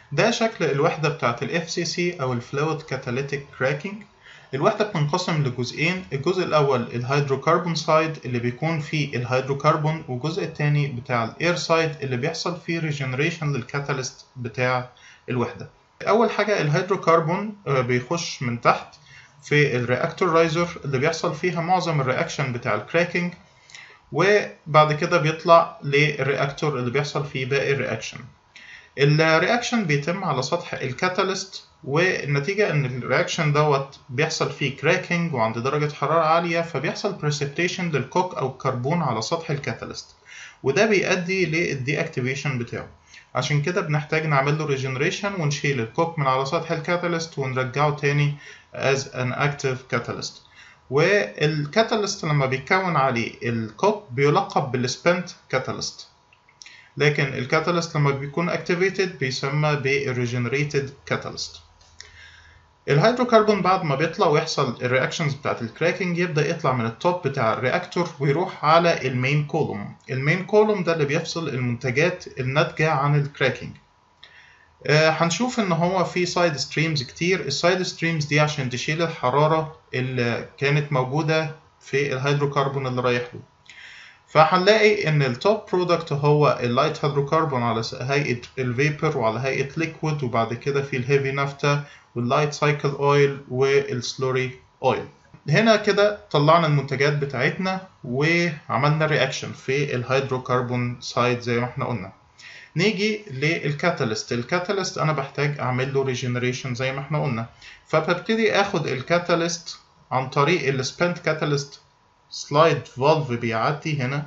ده شكل الوحدة بتاعت ال FCC أو ال Fluid Catalytic Cracking الوحدة بتنقسم لجزئين الجزء الأول الهيدروكربون سايد اللي بيكون فيه الهيدروكربون والجزء التاني بتاع الاير سايد اللي بيحصل فيه ريجنريشن للكاتاليست بتاع الوحدة أول حاجة الهيدروكربون بيخش من تحت في الرياكتور رايزر اللي بيحصل فيها معظم الرياكشن بتاع الكراكنج وبعد كده بيطلع للرياكتور اللي بيحصل فيه باقي الرياكشن الرياكشن بيتم على سطح الكاتاليست والنتيجة إن الرياكشن دوت بيحصل فيه كراكنج وعند درجة حرارة عالية فبيحصل بريسبتيشن للكوك أو الكربون على سطح الكاتاليست وده بيؤدي للدي اكتيفيشن بتاعه عشان كده بنحتاج نعمل له ريجنريشن ونشيل الكوك من على سطح الكاتاليست ونرجعه تاني as an active catalyst والكاتاليست لما بيتكون عليه الكوك بيلقب بالسبنت كاتاليست لكن الكاتاليست لما بيكون activated بيسمى بالريجنريتد كاتاليست الهيدروكربون بعد ما بيطلع ويحصل الرياكشنز بتاعت الكراكنج يبدا يطلع من التوب بتاع الرياكتور ويروح على المين كولوم المين كولوم ده اللي بيفصل المنتجات الناتجه عن الكراكنج آه هنشوف ان هو في سايد ستريمز كتير السايد ستريمز دي عشان تشيل الحراره اللي كانت موجوده في الهيدروكربون اللي رايح له فهنلاقي ان التوب برودكت هو اللايت هيدروكربون على هيئه الفيبر وعلى هيئه ليكويد وبعد كده في الهيفي نافتا واللايت سايكل اويل والسلوري اويل هنا كده طلعنا المنتجات بتاعتنا وعملنا رياكشن في الهيدروكربون سايد زي ما احنا قلنا نيجي للكاتاليست الكاتاليست انا بحتاج اعمل له ريجنريشن زي ما احنا قلنا فببتدي اخد الكاتاليست عن طريق السبنت كاتاليست سلايد فالف بيعدي هنا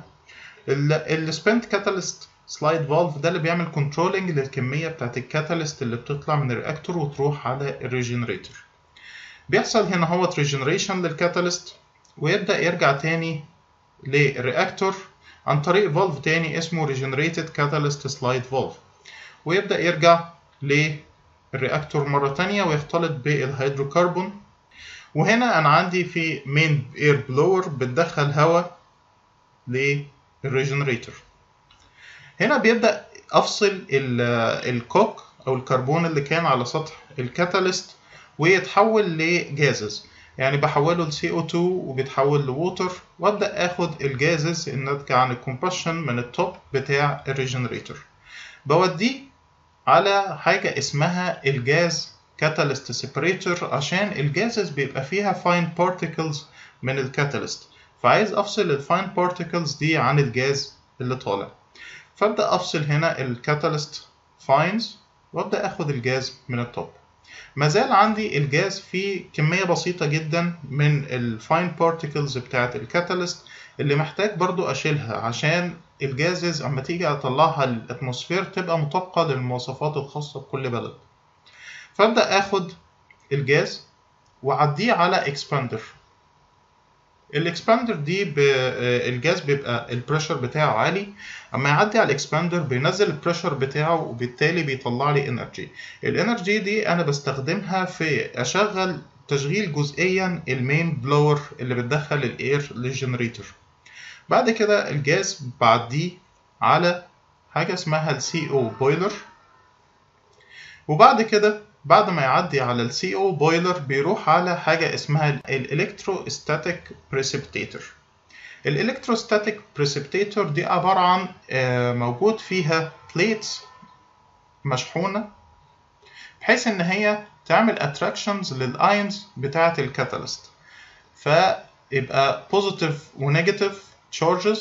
السبنت كاتاليست سلايد فالف ده اللي بيعمل كنترولنج للكميه بتاعت الكاتاليست اللي بتطلع من الرياكتور وتروح على الريجنريتور بيحصل هنا هو ريجنريشن للكاتاليست ويبدا يرجع تاني للرياكتور عن طريق فالف تاني اسمه ريجنريتد كاتاليست سلايد فالف ويبدا يرجع للرياكتور مره تانية ويختلط بالهيدروكربون وهنا انا عندي في مين اير بلور بتدخل هواء للريجنريتور هنا بيبدا افصل الكوك او الكربون اللي كان على سطح الكاتاليست ويتحول لجازز يعني بحوله ل CO2 وبيتحول لووتر وابدا اخد الجازز الناتجه عن الكومبشن من التوب بتاع الريجنريتور بوديه على حاجه اسمها الجاز كاتاليست سيبريتور عشان الجازز بيبقى فيها فاين بارتيكلز من الكاتاليست فعايز افصل الفاين بارتيكلز دي عن الجاز اللي طالع فابدا افصل هنا الكاتاليست فاينز وابدا اخد الجاز من التوب مازال عندي الجاز فيه كمية بسيطة جدا من الفاين بارتيكلز بتاعت الكاتاليست اللي محتاج برضو أشيلها عشان الجازز أما تيجي أطلعها للأتموسفير تبقى مطابقة للمواصفات الخاصة بكل بلد فأبدأ آخد الجاز وأعديه على إكسباندر الاكسباندر دي ب... الجاز بيبقى البريشر بتاعه عالي اما يعدي على الاكسباندر بينزل البريشر بتاعه وبالتالي بيطلع لي انرجي الانرجي دي انا بستخدمها في اشغل تشغيل جزئيا المين بلور اللي بتدخل الاير للجنريتور بعد كده الجاز بعديه على حاجه اسمها السي او بويلر وبعد كده بعد ما يعدي على ال CO boiler بيروح على حاجة اسمها ال electrostatic precipitator ال electrostatic precipitator دي عبارة عن موجود فيها plates مشحونة بحيث إن هي تعمل attractions للأيونز بتاعة الكاتاليست فيبقى positive و negative charges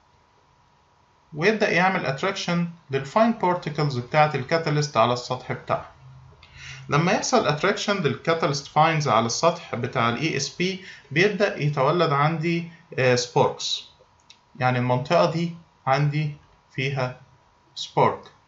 ويبدأ يعمل attraction للفاين particles بتاعة الكاتاليست على السطح بتاعها لما يحصل اتراكشن للكاتاليست فاينز على السطح بتاع الاي اس بي بيبدا يتولد عندي سبوركس يعني المنطقه دي عندي فيها سبورك